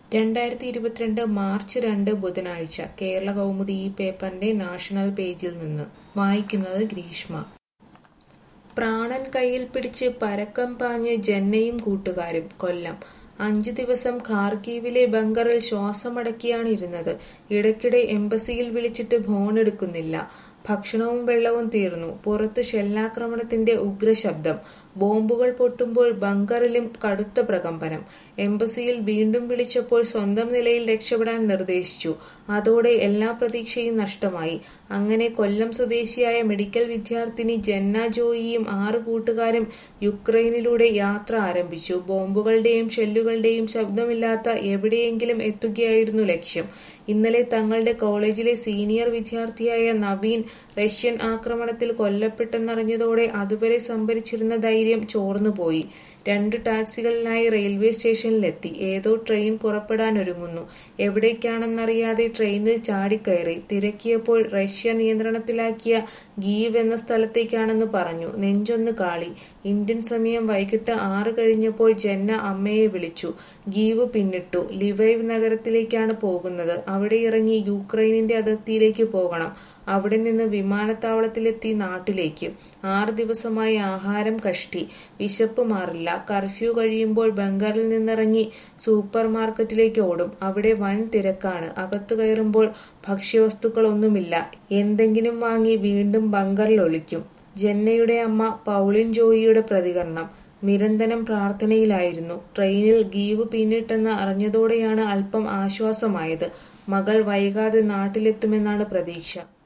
രണ്ടായിരത്തി ഇരുപത്തിരണ്ട് മാർച്ച് രണ്ട് ബുധനാഴ്ച കേരള കൗമുദി ഈ പേപ്പറിന്റെ നാഷണൽ പേജിൽ നിന്ന് വായിക്കുന്നത് ഗ്രീഷ്മ പ്രാണൻ കയ്യിൽ പിടിച്ച് പരക്കം പാഞ്ഞ് ജന്നയും കൂട്ടുകാരും കൊല്ലം അഞ്ചു ദിവസം ഖാർക്കീവിലെ ബങ്കറിൽ ശ്വാസമടക്കിയാണ് ഇരുന്നത് ഇടയ്ക്കിടെ എംബസിയിൽ വിളിച്ചിട്ട് ഫോണെടുക്കുന്നില്ല ഭക്ഷണവും വെള്ളവും തീർന്നു പുറത്ത് ഷെല്ലാക്രമണത്തിന്റെ ഉഗ്രശബ്ദം ബോംബുകൾ പൊട്ടുമ്പോൾ ബങ്കറിലും കടുത്ത പ്രകമ്പനം എംബസിയിൽ വീണ്ടും വിളിച്ചപ്പോൾ സ്വന്തം നിലയിൽ രക്ഷപ്പെടാൻ നിർദ്ദേശിച്ചു അതോടെ എല്ലാ പ്രതീക്ഷയും നഷ്ടമായി അങ്ങനെ കൊല്ലം സ്വദേശിയായ മെഡിക്കൽ വിദ്യാർത്ഥിനി ജന്ന ജോയിയും ആറ് കൂട്ടുകാരും യുക്രൈനിലൂടെ യാത്ര ആരംഭിച്ചു ബോംബുകളുടെയും ഷെല്ലുകളുടെയും ശബ്ദമില്ലാത്ത എവിടെയെങ്കിലും എത്തുകയായിരുന്നു ലക്ഷ്യം ഇന്നലെ തങ്ങളുടെ കോളേജിലെ സീനിയർ വിദ്യാർത്ഥിയായ നവീൻ റഷ്യൻ ആക്രമണത്തിൽ കൊല്ലപ്പെട്ടെന്നറിഞ്ഞതോടെ അതുവരെ സംഭരിച്ചിരുന്ന ധൈര്യം ചോർന്നുപോയി രണ്ട് ടാക്സികളിലായി റെയിൽവേ സ്റ്റേഷനിലെത്തി ഏതോ ട്രെയിൻ പുറപ്പെടാനൊരുങ്ങുന്നു എവിടേക്കാണെന്നറിയാതെ ട്രെയിനിൽ ചാടിക്കയറി തിരക്കിയപ്പോൾ റഷ്യ നിയന്ത്രണത്തിലാക്കിയ ഗീവ് എന്ന സ്ഥലത്തേക്കാണെന്ന് പറഞ്ഞു നെഞ്ചൊന്ന് കാളി ഇന്ത്യൻ സമയം വൈകിട്ട് ആറ് കഴിഞ്ഞപ്പോൾ ജന്ന അമ്മയെ വിളിച്ചു ഗീവ് പിന്നിട്ടു ലിവൈവ് നഗരത്തിലേക്കാണ് പോകുന്നത് അവിടെ ഇറങ്ങി യുക്രൈനിന്റെ അതിർത്തിയിലേക്ക് പോകണം അവിടെ നിന്ന് വിമാനത്താവളത്തിലെത്തി നാട്ടിലേക്ക് ആറ് ദിവസമായി ആഹാരം കഷ്ടി വിശപ്പ് മാറില്ല കർഫ്യൂ കഴിയുമ്പോൾ ബംഗാറിൽ നിന്നിറങ്ങി സൂപ്പർ മാർക്കറ്റിലേക്ക് ഓടും അവിടെ വൻ തിരക്കാണ് അകത്തു കയറുമ്പോൾ ഭക്ഷ്യവസ്തുക്കളൊന്നുമില്ല എന്തെങ്കിലും വാങ്ങി വീണ്ടും ബങ്കറിൽ ഒളിക്കും ജന്നയുടെ അമ്മ പൗളിൻ ജോയിയുടെ പ്രതികരണം നിരന്തരം പ്രാർത്ഥനയിലായിരുന്നു ട്രെയിനിൽ ഗീവ് പിന്നിട്ടെന്ന് അറിഞ്ഞതോടെയാണ് അല്പം ആശ്വാസമായത് മകൾ വൈകാതെ നാട്ടിലെത്തുമെന്നാണ് പ്രതീക്ഷ